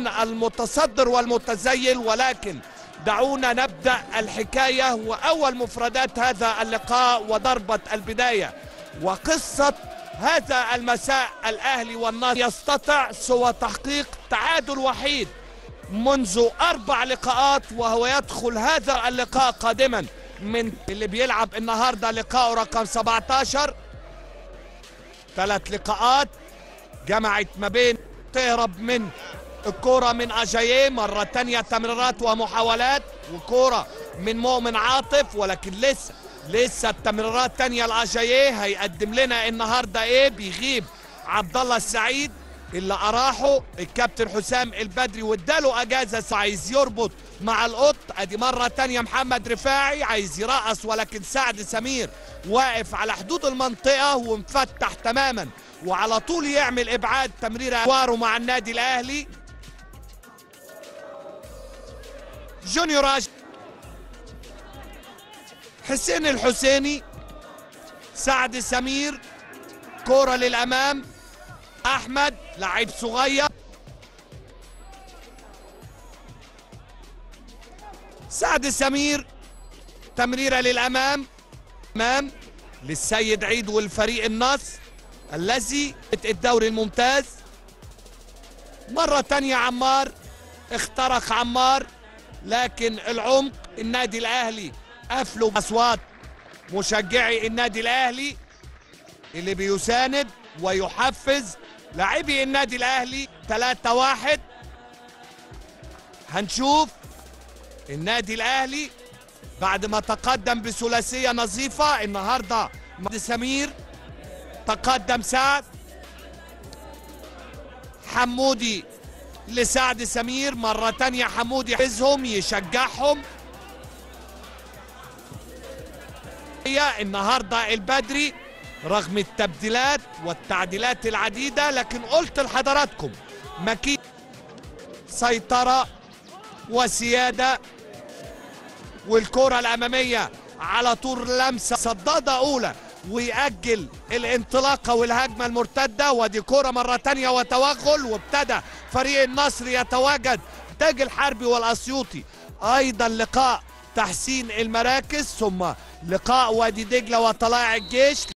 بين المتصدر والمتزيل ولكن دعونا نبدأ الحكاية وأول مفردات هذا اللقاء وضربة البداية وقصة هذا المساء الأهلي والنصر يستطيع سوى تحقيق تعادل وحيد منذ أربع لقاءات وهو يدخل هذا اللقاء قادما من اللي بيلعب النهاردة لقاء رقم 17 ثلاث لقاءات جمعت ما بين تهرب من الكرة من أجاييه مرة تانية تمريرات ومحاولات وكرة من مؤمن عاطف ولكن لسه لسه التمريرات تانية لأجاييه هيقدم لنا النهاردة ايه بيغيب عبد الله السعيد اللي أراحه الكابتن حسام البدري واداله أجازة عايز يربط مع القط ادي مرة تانية محمد رفاعي عايز يرقص ولكن سعد سمير واقف على حدود المنطقة ومفتح تماما وعلى طول يعمل ابعاد تمرير أواره مع النادي الاهلي جونيور راش حسين الحسيني سعد سمير كرة للأمام أحمد لعيب صغير سعد سمير تمريرة للأمام أمام للسيد عيد والفريق النصر الذي الدوري الممتاز مرة تانية عمار اخترق عمار لكن العمق النادي الأهلي قفلوا أصوات مشجعي النادي الأهلي اللي بيساند ويحفز لاعبي النادي الأهلي 3 واحد هنشوف النادي الأهلي بعد ما تقدم بثلاثية نظيفة النهاردة سمير تقدم سعد حمودي لسعد سمير مرة تانية حمودي يحفزهم يشجعهم هي النهاردة البدري رغم التبديلات والتعديلات العديدة لكن قلت لحضراتكم مكين سيطرة وسيادة والكرة الأمامية على طول لمسة صدادة أولى ويأجل الانطلاقة والهجمة المرتدة ودي كرة مرة تانية وتوغل وابتدى فريق النصر يتواجد تاج الحربي والأسيوطي أيضا لقاء تحسين المراكز ثم لقاء وادي دجلة وطلائع الجيش